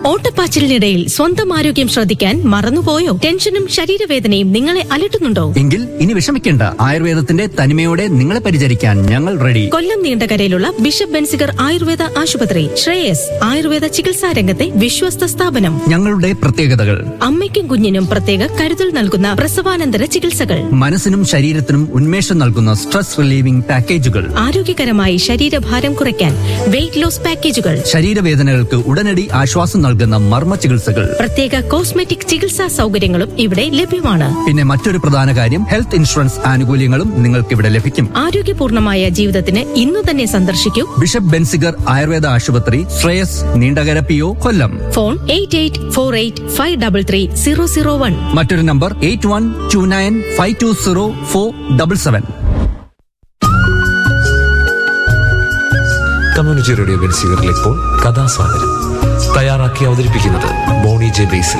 ഓട്ടപ്പാച്ചിലിനിടയിൽ സ്വന്തം ആരോഗ്യം ശ്രദ്ധിക്കാൻ മറന്നുപോയോ ടെൻഷനും ശരീരവേദനയും നിങ്ങളെ അലട്ടുന്നുണ്ടോ എങ്കിൽ ഇനി വിഷമിക്കേണ്ട ആയുർവേദത്തിന്റെ തനിമയോടെ നിങ്ങളെ പരിചരിക്കാൻ ഞങ്ങൾ റെഡി കൊല്ലം നീണ്ടകരയിലുള്ള ബിഷപ്പ് ബെൻസിഗർ ആയുർവേദ ആശുപത്രി ശ്രേയസ് ആയുർവേദ ചികിത്സാ രംഗത്തെ വിശ്വസ്ത സ്ഥാപനം ഞങ്ങളുടെ പ്രത്യേകതകൾ അമ്മയ്ക്കും കുഞ്ഞിനും പ്രത്യേക കരുതൽ നൽകുന്ന പ്രസവാനന്തര ചികിത്സകൾ മനസ്സിനും ശരീരത്തിനും ഉന്മേഷം നൽകുന്ന സ്ട്രെസ് റിലീവിംഗ് പാക്കേജുകൾ ആരോഗ്യകരമായി ശരീരഭാരം കുറയ്ക്കാൻ വെയിറ്റ് ലോസ് പാക്കേജുകൾ ശരീരവേദനകൾക്ക് ഉടനടി ആശ്വാസം നൽകുന്ന മർമ്മ ചികിത്സകൾ പ്രത്യേക കോസ്മെറ്റിക് ചികിത്സാ സൗകര്യങ്ങളും ഇവിടെ ലഭ്യമാണ് പിന്നെ മറ്റൊരു പ്രധാന കാര്യം ഹെൽത്ത് ഇൻഷുറൻസ് ആനുകൂല്യങ്ങളും നിങ്ങൾക്ക് ഇവിടെ ലഭിക്കും ആരോഗ്യപൂർണമായ ജീവിതത്തിന് ഇന്നു തന്നെ സന്ദർശിക്കൂ ബിഷപ്പ് ബെൻസിഗർ ആയുർവേദ ആശുപത്രി Shreyas Neendakara P O Kollam phone eight eight four eight five double three zero zero one മറ്റൊരു number eight one two nine five two zero four double seven community radio ബെൻസിഗറിൽ ഇപ്പോൾ കഥാസാഗരം തയ്യാറാക്കി അവതരിപ്പിക്കുന്നത് ബോണി ജെ ബേസിൽ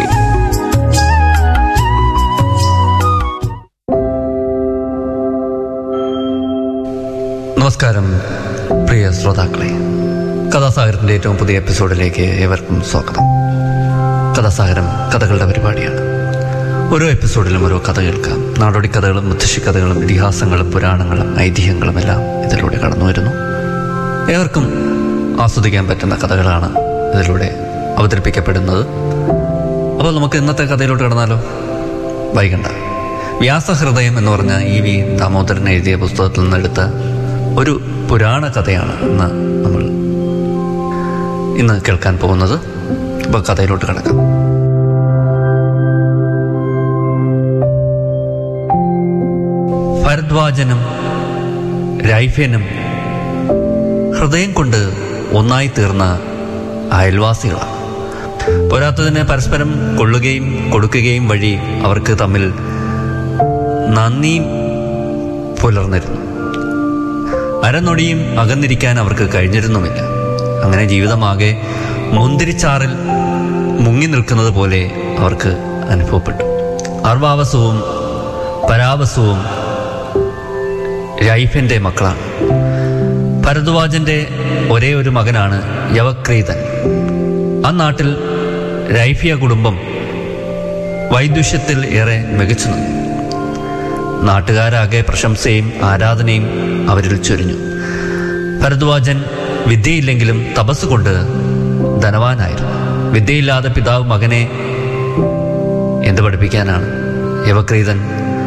നമസ്കാരം പ്രിയ ശ്രോതാക്കളെ കഥാസാഗരത്തിന്റെ ഏറ്റവും പുതിയ എപ്പിസോഡിലേക്ക് ഏവർക്കും സ്വാഗതം കഥാസാഗരം കഥകളുടെ പരിപാടിയാണ് ഓരോ എപ്പിസോഡിലും ഓരോ കഥ കേൾക്കാം നാടോടി കഥകളും മുത്തശ്ശി കഥകളും ഇതിഹാസങ്ങളും പുരാണങ്ങളും ഐതിഹ്യങ്ങളും എല്ലാം ഇതിലൂടെ കടന്നു വരുന്നു ഏവർക്കും ആസ്വദിക്കാൻ പറ്റുന്ന കഥകളാണ് ഇതിലൂടെ അവതരിപ്പിക്കപ്പെടുന്നത് അപ്പോൾ നമുക്ക് ഇന്നത്തെ കഥയിലോട്ട് കടന്നാലോ വൈകണ്ട വ്യാസഹൃദയം എന്ന് പറഞ്ഞ ഇ വി ദാമോദരൻ എഴുതിയ പുസ്തകത്തിൽ നിന്നെടുത്ത ഒരു പുരാണ കഥയാണ് ഇന്ന് നമ്മൾ ഇന്ന് കേൾക്കാൻ പോകുന്നത് അപ്പോൾ കഥയിലോട്ട് കിടക്കാം ഭരദ്വാജനും രൈഫ്യനും ഹൃദയം കൊണ്ട് ഒന്നായി തീർന്ന അയൽവാസികളാണ് പോരാത്തതിന് പരസ്പരം കൊള്ളുകയും കൊടുക്കുകയും വഴി അവർക്ക് തമ്മിൽ നന്ദി പുലർന്നിരുന്നു അരനൊടിയും അകന്നിരിക്കാൻ അവർക്ക് കഴിഞ്ഞിരുന്നുമില്ല അങ്ങനെ ജീവിതമാകെ മുന്തിരിച്ചാറിൽ മുങ്ങി നിൽക്കുന്നത് പോലെ അവർക്ക് അനുഭവപ്പെട്ടു അർവാവസവും പരാവസവും രൈഫിൻ്റെ മക്കളാണ് ഭരദ്വാജന്റെ ഒരേ ഒരു മകനാണ് യവക്രീതൻ ആ നാട്ടിൽ രൈഫിയ കുടുംബം വൈദുഷ്യത്തിൽ ഏറെ മികച്ചു നിന്നു നാട്ടുകാരാകെ പ്രശംസയും ആരാധനയും അവരിൽ ചൊരിഞ്ഞു ഭരദ്വാജൻ വിദ്യയില്ലെങ്കിലും തപസ് കൊണ്ട് ധനവാനായിരുന്നു വിദ്യയില്ലാതെ പിതാവ് മകനെ എന്ത് പഠിപ്പിക്കാനാണ് യവക്രീതൻ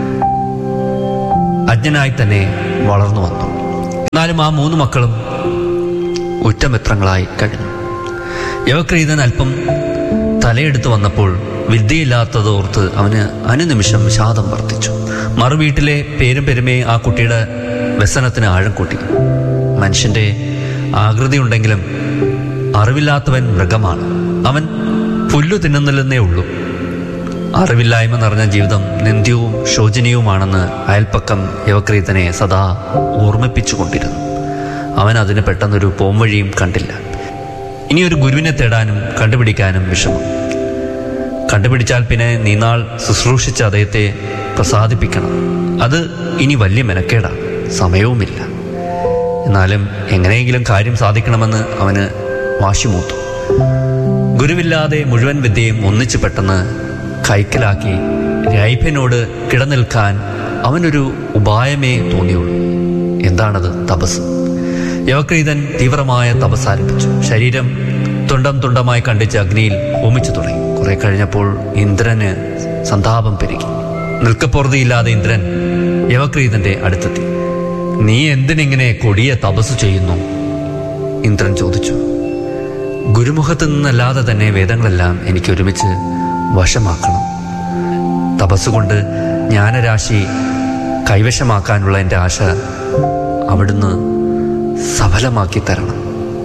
അജ്ഞനായി തന്നെ വളർന്നു വന്നു എന്നാലും ആ മൂന്ന് മക്കളും ഉറ്റമിത്രങ്ങളായി കഴിഞ്ഞു യവക്രീതൻ അല്പം തലയെടുത്ത് വന്നപ്പോൾ വിദ്യയില്ലാത്തത് ഓർത്ത് അവന് അനുനിമിഷം വിഷാദം വർദ്ധിച്ചു മറുവീട്ടിലെ പേരും പെരുമയെ ആ കുട്ടിയുടെ വ്യസനത്തിന് ആഴം കൂട്ടി മനുഷ്യന്റെ ആകൃതി ഉണ്ടെങ്കിലും അറിവില്ലാത്തവൻ മൃഗമാണ് അവൻ പുല്ലു തിന്നുന്നില്ലെന്നേ ഉള്ളൂ അറിവില്ലായ്മ നിറഞ്ഞ ജീവിതം നിന്ദ്യവും ശോചനീയവുമാണെന്ന് അയൽപ്പക്കം യവക്രീതനെ സദാ ഓർമ്മിപ്പിച്ചുകൊണ്ടിരുന്നു അവൻ അതിന് പെട്ടെന്നൊരു പോംവഴിയും കണ്ടില്ല ഇനി ഒരു ഗുരുവിനെ തേടാനും കണ്ടുപിടിക്കാനും വിഷമം കണ്ടുപിടിച്ചാൽ പിന്നെ നീനാൾ ശുശ്രൂഷിച്ച അദ്ദേഹത്തെ പ്രസാദിപ്പിക്കണം അത് ഇനി വലിയ മെനക്കേടാണ് സമയവുമില്ല എന്നാലും എങ്ങനെയെങ്കിലും കാര്യം സാധിക്കണമെന്ന് അവന് വാശിമൂത്തു ഗുരുവില്ലാതെ മുഴുവൻ വിദ്യയും ഒന്നിച്ചു പെട്ടെന്ന് കൈക്കലാക്കി രൈഫ്യനോട് കിടനിൽക്കാൻ അവനൊരു ഉപായമേ തോന്നിയുള്ളൂ എന്താണത് തപസ് യവക്രീതൻ തീവ്രമായ തപസ് ആരംഭിച്ചു ശരീരം തുണ്ടം തുണ്ടമായി കണ്ടിച്ച് അഗ്നിയിൽ ഹോമിച്ചു തുടങ്ങി കുറെ കഴിഞ്ഞപ്പോൾ ഇന്ദ്രന് സന്താപം പെരുകി നിൽക്കപ്പുറതിയില്ലാതെ ഇന്ദ്രൻ യവക്രീതന്റെ അടുത്തെത്തി നീ എന്തിനിങ്ങനെ കൊടിയ തപസ് ചെയ്യുന്നു ഇന്ദ്രൻ ചോദിച്ചു ഗുരുമുഖത്ത് നിന്നല്ലാതെ തന്നെ വേദങ്ങളെല്ലാം എനിക്ക് ഒരുമിച്ച് വശമാക്കണം തപസ്സുകൊണ്ട് ജ്ഞാനരാശി കൈവശമാക്കാനുള്ള എൻ്റെ ആശ അവിടുന്ന് സഫലമാക്കി തരണം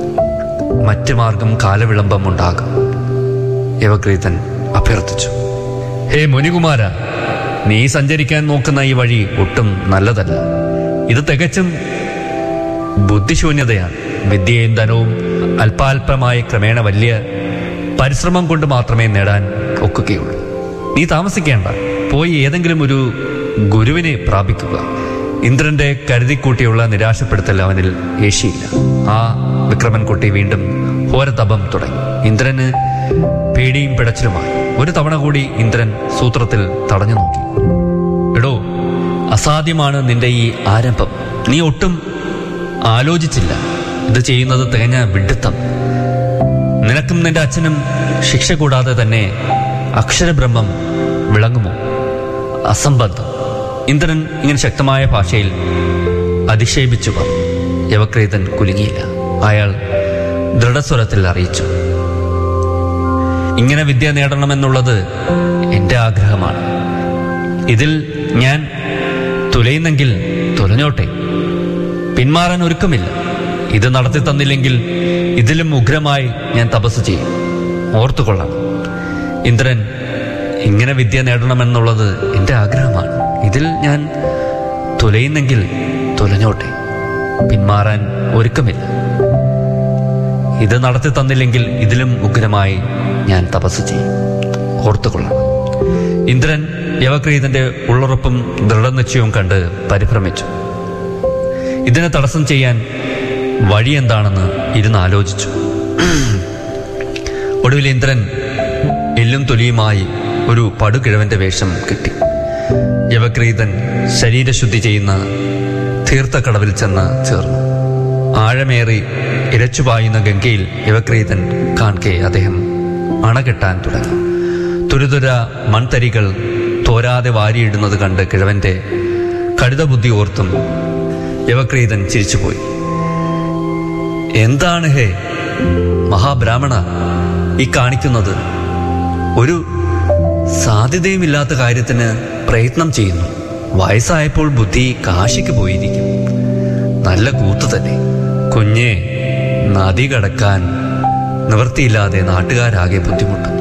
മറ്റു മാർഗം കാലവിളംബം ഉണ്ടാകും യവക്രീതൻ അഭ്യർത്ഥിച്ചു ഹേ മുനികുമാര നീ സഞ്ചരിക്കാൻ നോക്കുന്ന ഈ വഴി ഒട്ടും നല്ലതല്ല ഇത് തികച്ചും ബുദ്ധിശൂന്യതയാണ് വിദ്യയും ധനവും അല്പാൽപമായി ക്രമേണ വലിയ പരിശ്രമം കൊണ്ട് മാത്രമേ നേടാൻ ഒക്കുകയുള്ളൂ നീ താമസിക്കേണ്ട പോയി ഏതെങ്കിലും ഒരു ഗുരുവിനെ പ്രാപിക്കുക ഇന്ദ്രന്റെ കരുതിക്കൂട്ടിയുള്ള നിരാശപ്പെടുത്തൽ അവനിൽ ഏശിയില്ല ആ വിക്രമൻകുട്ടി വീണ്ടും ഘോരതപം തുടങ്ങി ഇന്ദ്രന് പേടിയും പിടച്ചിലുമായി ഒരു തവണ കൂടി ഇന്ദ്രൻ സൂത്രത്തിൽ തടഞ്ഞു നോക്കി എടോ അസാധ്യമാണ് നിന്റെ ഈ ആരംഭം നീ ഒട്ടും ആലോചിച്ചില്ല ഇത് ചെയ്യുന്നത് തികഞ്ഞ വിഡ്ഢിത്തം നിനക്കും നിന്റെ അച്ഛനും ശിക്ഷ കൂടാതെ തന്നെ അക്ഷരബ്രഹ്മം വിളങ്ങുമോ അസംബന്ധം ഇന്ദ്രൻ ഇങ്ങനെ ശക്തമായ ഭാഷയിൽ അധിക്ഷേപിച്ചു പറഞ്ഞു യവക്രീതൻ കുലുങ്ങിയില്ല അയാൾ ദൃഢസ്വരത്തിൽ അറിയിച്ചു ഇങ്ങനെ വിദ്യ നേടണമെന്നുള്ളത് എൻ്റെ ആഗ്രഹമാണ് ഇതിൽ ഞാൻ തുലയുന്നെങ്കിൽ തുലഞ്ഞോട്ടെ പിന്മാറാൻ ഒരുക്കമില്ല ഇത് നടത്തി തന്നില്ലെങ്കിൽ ഇതിലും ഉഗ്രമായി ഞാൻ തപസ് ചെയ്യും ഓർത്തുകൊള്ളണം ഇന്ദ്രൻ ഇങ്ങനെ വിദ്യ നേടണമെന്നുള്ളത് എൻ്റെ ആഗ്രഹമാണ് ഇതിൽ ഞാൻ തുലയുന്നെങ്കിൽ തുലഞ്ഞോട്ടെ പിന്മാറാൻ ഒരുക്കമില്ല ഇത് നടത്തി തന്നില്ലെങ്കിൽ ഇതിലും ഉഗ്രമായി ഞാൻ തപസ് ചെയ്യും ഓർത്തുകൊള്ളണം ഇന്ദ്രൻ യവക്രീതന്റെ ഉള്ളുറപ്പും ദൃഢനിശ്ചയവും കണ്ട് പരിഭ്രമിച്ചു ഇതിനെ തടസ്സം ചെയ്യാൻ വഴി എന്താണെന്ന് ഇരുന്ന് ആലോചിച്ചു ഒടുവിൽ ഇന്ദ്രൻ എല്ലും തൊലിയുമായി ഒരു പടുകിഴവന്റെ വേഷം കിട്ടി യവക്രീതൻ ശരീരശുദ്ധി ചെയ്യുന്ന തീർത്ഥക്കടവിൽ ചെന്ന് ചേർന്നു ആഴമേറി ഇരച്ചുപായുന്ന ഗംഗയിൽ യവക്രീതൻ കാൺകെ അദ്ദേഹം അണകെട്ടാൻ തുടങ്ങി തുരുതുര മൺതരികൾ തോരാതെ വാരിയിടുന്നത് കണ്ട് കിഴവന്റെ കഴുതബുദ്ധി ഓർത്തും യവക്രീതൻ ചിരിച്ചുപോയി എന്താണ് ഹേ മഹാബ്രാഹ്മണ ഈ കാണിക്കുന്നത് ഒരു സാധ്യതയുമില്ലാത്ത കാര്യത്തിന് പ്രയത്നം ചെയ്യുന്നു വയസ്സായപ്പോൾ ബുദ്ധി കാശിക്ക് പോയിരിക്കും നല്ല കൂത്തു തന്നെ കുഞ്ഞെ നദി കടക്കാൻ നിവൃത്തിയില്ലാതെ നാട്ടുകാരാകെ ബുദ്ധിമുട്ടുന്നു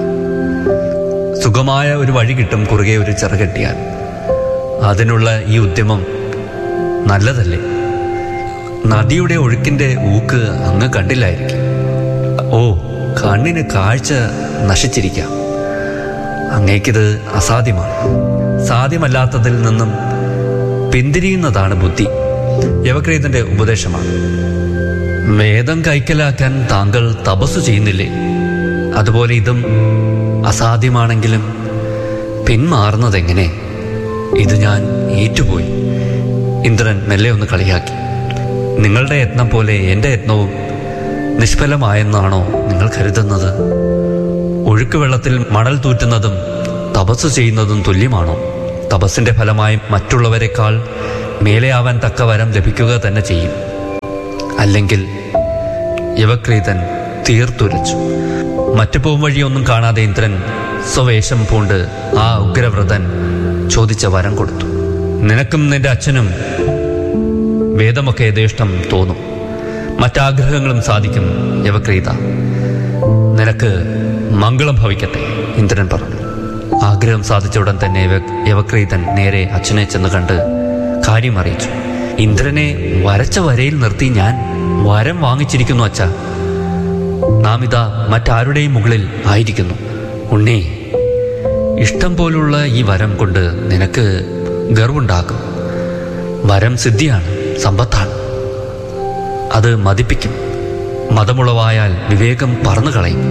സുഖമായ ഒരു വഴി കിട്ടും കുറുകെ ഒരു ചിറകെട്ടിയാൽ അതിനുള്ള ഈ ഉദ്യമം നല്ലതല്ലേ നദിയുടെ ഒഴുക്കിന്റെ ഊക്ക് അങ്ങ് കണ്ടില്ലായിരിക്കും ഓ കണ്ണിന് കാഴ്ച നശിച്ചിരിക്കാം അങ്ങേക്കിത് അസാധ്യമാണ് സാധ്യമല്ലാത്തതിൽ നിന്നും പിന്തിരിയുന്നതാണ് ബുദ്ധി യവക്രീതന്റെ ഉപദേശമാണ് വേദം കൈക്കലാക്കാൻ താങ്കൾ തപസ്സു ചെയ്യുന്നില്ലേ അതുപോലെ ഇതും അസാധ്യമാണെങ്കിലും പിന്മാറുന്നതെങ്ങനെ ഇത് ഞാൻ ഏറ്റുപോയി ഇന്ദ്രൻ മെല്ലെ ഒന്ന് കളിയാക്കി നിങ്ങളുടെ യത്നം പോലെ എൻ്റെ യത്നവും നിഷ്ഫലമായെന്നാണോ നിങ്ങൾ കരുതുന്നത് ഒഴുക്ക് വെള്ളത്തിൽ മണൽ തൂറ്റുന്നതും തപസ് ചെയ്യുന്നതും തുല്യമാണോ തപസ്സിന്റെ ഫലമായി മറ്റുള്ളവരെക്കാൾ മേലെയാവാൻ തക്ക വരം ലഭിക്കുക തന്നെ ചെയ്യും അല്ലെങ്കിൽ യവക്രീതൻ തീർത്തുരച്ചു മറ്റു പോംവഴിയൊന്നും കാണാതെ ഇന്ദ്രൻ സ്വവേഷം പൂണ്ട് ആ ഉഗ്രവ്രതൻ ചോദിച്ച വരം കൊടുത്തു നിനക്കും നിന്റെ അച്ഛനും വേദമൊക്കെ യഥേഷ്ടം തോന്നും മറ്റാഗ്രഹങ്ങളും സാധിക്കും യവക്രീത നിനക്ക് മംഗളം ഭവിക്കട്ടെ ഇന്ദ്രൻ പറഞ്ഞു ആഗ്രഹം സാധിച്ച ഉടൻ തന്നെ യവ- യവക്രീതൻ നേരെ അച്ഛനെ ചെന്ന് കണ്ട് കാര്യം അറിയിച്ചു ഇന്ദ്രനെ വരച്ച വരയിൽ നിർത്തി ഞാൻ വരം വാങ്ങിച്ചിരിക്കുന്നു അച്ഛ നാം ഇതാ മറ്റാരുടെയും മുകളിൽ ആയിരിക്കുന്നു ഉണ്ണി ഇഷ്ടം പോലുള്ള ഈ വരം കൊണ്ട് നിനക്ക് ഗർവുണ്ടാകും വരം സിദ്ധിയാണ് സമ്പത്താണ് അത് മതിപ്പിക്കും മതമുളവായാൽ വിവേകം പറന്നു കളയും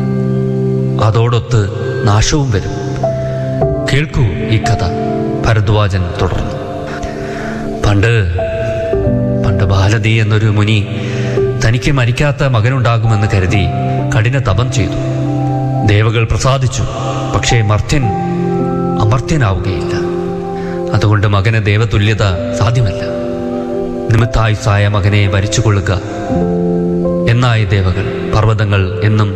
അതോടൊത്ത് നാശവും വരും കേൾക്കൂ ഈ കഥ ഭരദ്വാജൻ തുടർന്നു പണ്ട് പണ്ട് ബാലതി എന്നൊരു മുനി തനിക്ക് മരിക്കാത്ത മകനുണ്ടാകുമെന്ന് കരുതി കഠിന തപം ചെയ്തു ദേവകൾ പ്രസാദിച്ചു പക്ഷേ മർത്യൻ അമർത്യനാവുകയില്ല അതുകൊണ്ട് മകന് ദേവതുല്യത സാധ്യമല്ല നിമിത്തായുസായ മകനെ വരിച്ചുകൊള്ളുക എന്നായി ദേവകൾ പർവ്വതങ്ങൾ എന്നും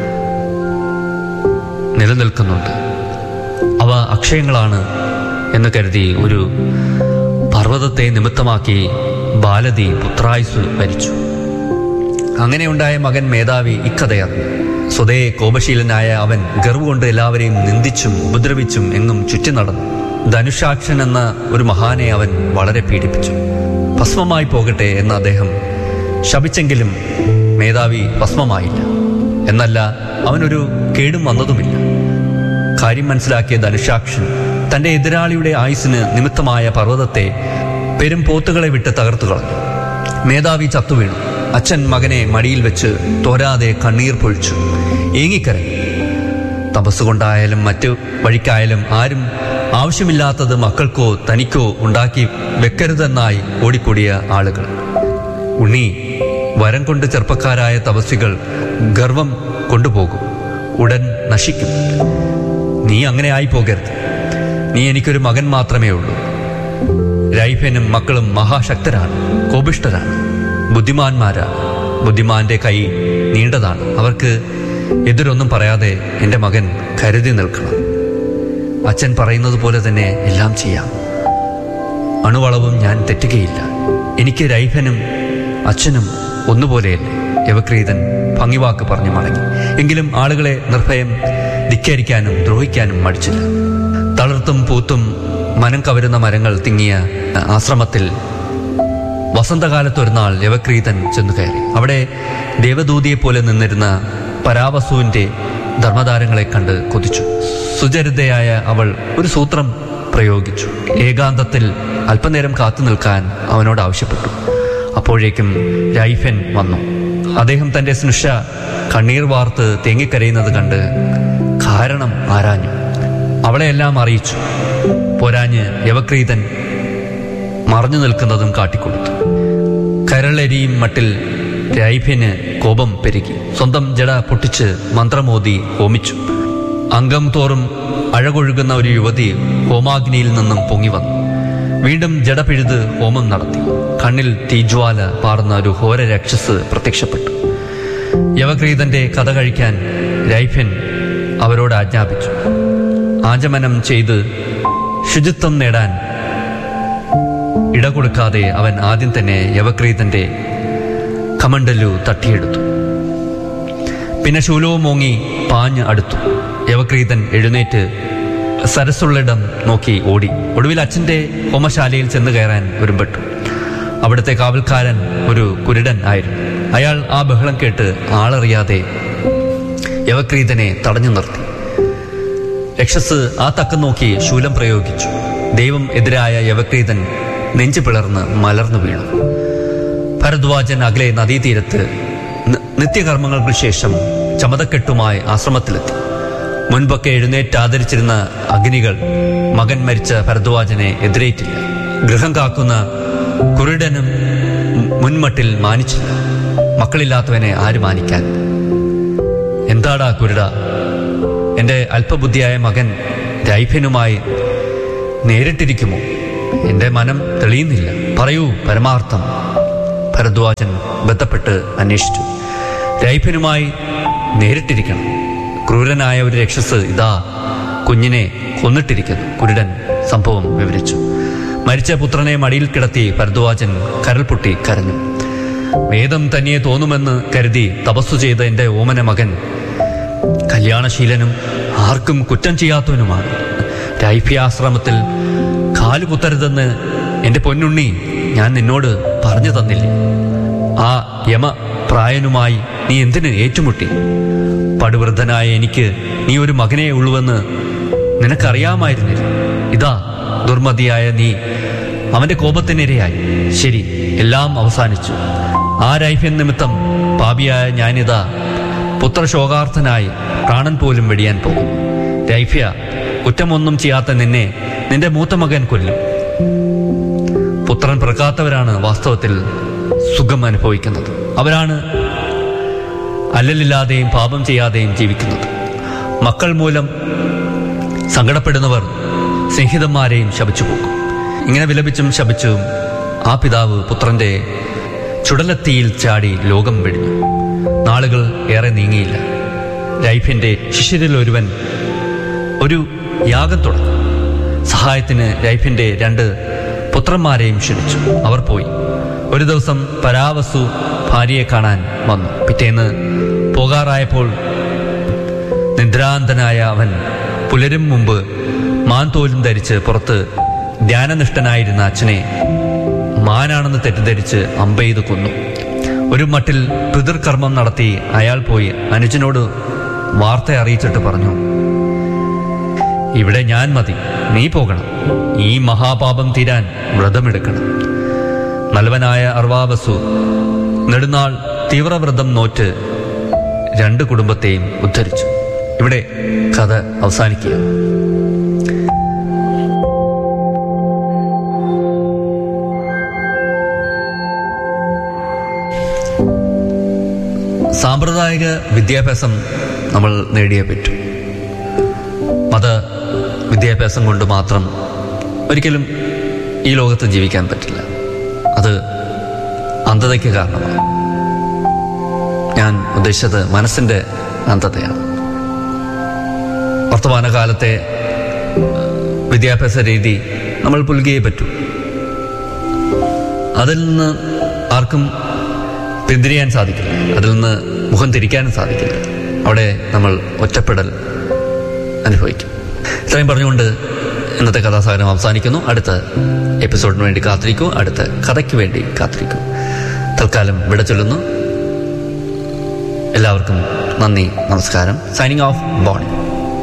നിലനിൽക്കുന്നുണ്ട് അവ അക്ഷയങ്ങളാണ് എന്ന് കരുതി ഒരു പർവ്വതത്തെ നിമിത്തമാക്കി ബാലതി പുത്രായുസ് ഭരിച്ചു അങ്ങനെയുണ്ടായ മകൻ മേധാവി ഇക്കഥയറിഞ്ഞു സ്വതേ കോപശീലനായ അവൻ ഗർവ് കൊണ്ട് എല്ലാവരെയും നിന്ദിച്ചും ഉപദ്രവിച്ചും എങ്ങും ചുറ്റി നടന്നു ധനുഷാക്ഷൻ എന്ന ഒരു മഹാനെ അവൻ വളരെ പീഡിപ്പിച്ചു ഭസ്മമായി പോകട്ടെ എന്ന് അദ്ദേഹം ശപിച്ചെങ്കിലും മേധാവി ഭസ്മമായില്ല എന്നല്ല അവനൊരു കേടും വന്നതുമില്ല കാര്യം മനസ്സിലാക്കിയ ധനുഷാക്ഷൻ തന്റെ എതിരാളിയുടെ ആയുസിന് നിമിത്തമായ പർവ്വതത്തെ പെരും പോത്തുകളെ വിട്ട് തകർത്തു കളഞ്ഞു മേധാവി ചത്തുവീണു അച്ഛൻ മകനെ മടിയിൽ വെച്ച് തോരാതെ കണ്ണീർ പൊഴിച്ചു ഏങ്ങിക്കരഞ്ഞു തപസ്സുകൊണ്ടായാലും മറ്റു വഴിക്കായാലും ആരും ആവശ്യമില്ലാത്തത് മക്കൾക്കോ തനിക്കോ ഉണ്ടാക്കി വെക്കരുതെന്നായി ഓടിക്കൂടിയ ആളുകൾ ഉണ്ണി വരം കൊണ്ട് ചെറുപ്പക്കാരായ തപസ്വികൾ ഗർവം കൊണ്ടുപോകും ഉടൻ നശിക്കും നീ അങ്ങനെ ആയി പോകരുത് നീ എനിക്കൊരു മകൻ മാത്രമേ ഉള്ളൂ രൈഫനും മക്കളും മഹാശക്തരാണ് കോപിഷ്ഠരാണ് ബുദ്ധിമാന്മാരാണ് ബുദ്ധിമാന്റെ കൈ നീണ്ടതാണ് അവർക്ക് എതിരൊന്നും പറയാതെ എൻ്റെ മകൻ കരുതി നിൽക്കണം അച്ഛൻ പറയുന്നത് പോലെ തന്നെ എല്ലാം ചെയ്യാം അണുവളവും ഞാൻ തെറ്റുകയില്ല എനിക്ക് രൈഫനും അച്ഛനും ഒന്നുപോലെയല്ലേ യവക്രീതൻ ഭംഗിവാക്ക് പറഞ്ഞു മടങ്ങി എങ്കിലും ആളുകളെ നിർഭയം ധിക്കരിക്കാനും ദ്രോഹിക്കാനും മടിച്ചില്ല തളിർത്തും പൂത്തും മനം കവരുന്ന മരങ്ങൾ തിങ്ങിയ ആശ്രമത്തിൽ വസന്തകാലത്ത് ഒരു നാൾ യവക്രീതൻ ചെന്നു കയറി അവിടെ ദേവദൂതിയെ പോലെ നിന്നിരുന്ന പരാവസുവിന്റെ ധർമ്മതാരങ്ങളെ കണ്ട് കൊതിച്ചു സുചരിതയായ അവൾ ഒരു സൂത്രം പ്രയോഗിച്ചു ഏകാന്തത്തിൽ അല്പനേരം കാത്തു നിൽക്കാൻ അവനോട് ആവശ്യപ്പെട്ടു അപ്പോഴേക്കും രൈഫൻ വന്നു അദ്ദേഹം തന്റെ സ്നുഷ കണ്ണീർ വാർത്ത് തേങ്ങിക്കരയുന്നത് കണ്ട് കാരണം ആരാഞ്ഞു അവളെയെല്ലാം അറിയിച്ചു പോരാഞ്ഞ് യവക്രീതൻ മറഞ്ഞു നിൽക്കുന്നതും കാട്ടിക്കൊടുത്തു കരളരിയും മട്ടിൽ രൈഫ്യന് കോപം പെരുകി സ്വന്തം ജട പൊട്ടിച്ച് മന്ത്രമോദി ഹോമിച്ചു അംഗം തോറും അഴകൊഴുകുന്ന ഒരു യുവതി ഹോമാഗ്നിയിൽ നിന്നും പൊങ്ങി വന്നു വീണ്ടും ജട പിഴുത് ഹോമം നടത്തി കണ്ണിൽ തീജ്വാല പാർന്ന ഒരു ഘോര രക്ഷസ് പ്രത്യക്ഷപ്പെട്ടു യവക്രീതന്റെ കഥ കഴിക്കാൻ രൈഫ്യൻ അവരോട് ആജ്ഞാപിച്ചു ആചമനം ചെയ്ത് ശുചിത്വം നേടാൻ ഇടകൊടുക്കാതെ അവൻ ആദ്യം തന്നെ യവക്രീതന്റെ കമണ്ടലു തട്ടിയെടുത്തു പിന്നെ ശൂലവും മോങ്ങി പാഞ്ഞ് അടുത്തു യവക്രീതൻ എഴുന്നേറ്റ് സരസുള്ളിടം നോക്കി ഓടി ഒടുവിൽ അച്ഛന്റെ ഹോമശാലയിൽ ചെന്ന് കയറാൻ ഒരുമ്പെട്ടു അവിടുത്തെ കാവൽക്കാരൻ ഒരു കുരുടൻ ആയിരുന്നു അയാൾ ആ ബഹളം കേട്ട് ആളറിയാതെ യവക്രീതനെ തടഞ്ഞു നിർത്തി രക്ഷസ് ആ തക്കം നോക്കി ശൂലം പ്രയോഗിച്ചു ദൈവം എതിരായ യവക്രീതൻ നെഞ്ചു പിളർന്ന് മലർന്നു വീണു ഭരദ്വാജൻ അകലെ നദീതീരത്ത് നി- നിത്യകർമ്മങ്ങൾക്ക് ശേഷം ചമതക്കെട്ടുമായി ആശ്രമത്തിലെത്തി മുൻപൊക്കെ എഴുന്നേറ്റ് ആദരിച്ചിരുന്ന അഗ്നികൾ മകൻ മരിച്ച ഭരദ്വാജനെ എതിരേറ്റില്ല ഗൃഹം കാക്കുന്ന കുരുടനും മുൻമട്ടിൽ മാനിച്ചില്ല മക്കളില്ലാത്തവനെ ആര് മാനിക്കാൻ എന്താടാ കുരുട എൻ്റെ അല്പബുദ്ധിയായ മകൻ രൈഫ്യനുമായി നേരിട്ടിരിക്കുമോ എൻ്റെ മനം തെളിയുന്നില്ല പറയൂ പരമാർത്ഥം ഭരദ്വാജൻ ബന്ധപ്പെട്ട് അന്വേഷിച്ചു രൈഫനുമായി നേരിട്ടിരിക്കണം ക്രൂരനായ ഒരു രക്ഷസ് ഇതാ കുഞ്ഞിനെ കൊന്നിട്ടിരിക്കുന്നു കുരുടൻ സംഭവം വിവരിച്ചു മരിച്ച പുത്രനെ മടിയിൽ കിടത്തി ഭരദ്വാജൻ കരൾ പൊട്ടി കരഞ്ഞു വേദം തനിയെ തോന്നുമെന്ന് കരുതി തപസ്സു ചെയ്ത എൻ്റെ ഓമന മകൻ കല്യാണശീലനും ആർക്കും കുറ്റം ചെയ്യാത്തവനുമാണ് രൈഫ്യാശ്രമത്തിൽ കാല് കുത്തരുതെന്ന് എൻ്റെ പൊന്നുണ്ണി ഞാൻ നിന്നോട് പറഞ്ഞു തന്നില്ലേ ആ യമ പ്രായനുമായി നീ എന്തിന് ഏറ്റുമുട്ടി പടുവൃദ്ധനായ എനിക്ക് നീ ഒരു മകനേ ഉള്ളുവെന്ന് നിനക്കറിയാമായിരുന്നില്ല ഇതാ ദുർമതിയായ നീ അവന്റെ കോപത്തിനിരയായി ശരി എല്ലാം അവസാനിച്ചു ആ രൈഫ്യൻ നിമിത്തം പാപിയായ ഞാനിതാ പുത്രശോകാർത്ഥനായി പ്രാണൻ പോലും വെടിയാൻ പോകും രൈഫ്യ കുറ്റമൊന്നും ചെയ്യാത്ത നിന്നെ നിന്റെ മൂത്ത മകൻ കൊല്ലും പുത്രൻ പിറക്കാത്തവരാണ് വാസ്തവത്തിൽ സുഖം അനുഭവിക്കുന്നത് അവരാണ് അല്ലലില്ലാതെയും പാപം ചെയ്യാതെയും ജീവിക്കുന്നത് മക്കൾ മൂലം സങ്കടപ്പെടുന്നവർ സ്നേഹിതന്മാരെയും ശപിച്ചു പോകും ഇങ്ങനെ വിലപിച്ചും ശപിച്ചും ആ പിതാവ് പുത്രന്റെ ചുടലത്തിയിൽ ചാടി ലോകം വെടിഞ്ഞു നാളുകൾ ഏറെ നീങ്ങിയില്ല ലൈഫിന്റെ ശിഷ്യരിൽ ഒരുവൻ ഒരു യാഗം തുടങ്ങി സഹായത്തിന് ലൈഫിന്റെ രണ്ട് പുത്രന്മാരെയും ക്ഷണിച്ചു അവർ പോയി ഒരു ദിവസം പരാവസു ഭാര്യയെ കാണാൻ വന്നു പിറ്റേന്ന് പോകാറായപ്പോൾ നിദ്രാന്തനായ അവൻ പുലരും മുമ്പ് മാൻതോലും ധരിച്ച് പുറത്ത് ധ്യാനനിഷ്ഠനായിരുന്ന അച്ഛനെ മാനാണെന്ന് തെറ്റിദ്ധരിച്ച് അമ്പെയ്ത് കൊന്നു ഒരു മട്ടിൽ പിതൃകർമ്മം നടത്തി അയാൾ പോയി അനുജനോട് വാർത്ത അറിയിച്ചിട്ട് പറഞ്ഞു ഇവിടെ ഞാൻ മതി നീ പോകണം ഈ മഹാപാപം തീരാൻ വ്രതമെടുക്കണം നല്ലവനായ അർവാവസു നെടുനാൾ തീവ്രവ്രതം നോറ്റ് രണ്ട് കുടുംബത്തെയും ഉദ്ധരിച്ചു ഇവിടെ കഥ അവസാനിക്കുക സാമ്പ്രദായിക വിദ്യാഭ്യാസം നമ്മൾ നേടിയേ പറ്റൂ മത വിദ്യാഭ്യാസം കൊണ്ട് മാത്രം ഒരിക്കലും ഈ ലോകത്ത് ജീവിക്കാൻ പറ്റില്ല അത് അന്ധതയ്ക്ക് കാരണമാണ് ഞാൻ ഉദ്ദേശിച്ചത് മനസ്സിൻ്റെ അന്ധതയാണ് വർത്തമാനകാലത്തെ വിദ്യാഭ്യാസ രീതി നമ്മൾ പുൽകിയേ പറ്റൂ അതിൽ നിന്ന് ആർക്കും പിന്തിരിയാൻ സാധിക്കില്ല അതിൽ നിന്ന് മുഖം തിരിക്കാനും സാധിക്കില്ല അവിടെ നമ്മൾ ഒറ്റപ്പെടൽ അനുഭവിക്കും ഇത്രയും പറഞ്ഞുകൊണ്ട് ഇന്നത്തെ കഥാസാഗരം അവസാനിക്കുന്നു അടുത്ത എപ്പിസോഡിന് വേണ്ടി കാത്തിരിക്കൂ അടുത്ത കഥയ്ക്ക് വേണ്ടി കാത്തിരിക്കൂ തൽക്കാലം വിട ചൊല്ലുന്നു എല്ലാവർക്കും നന്ദി നമസ്കാരം സൈനിങ് ഓഫ് ബോണി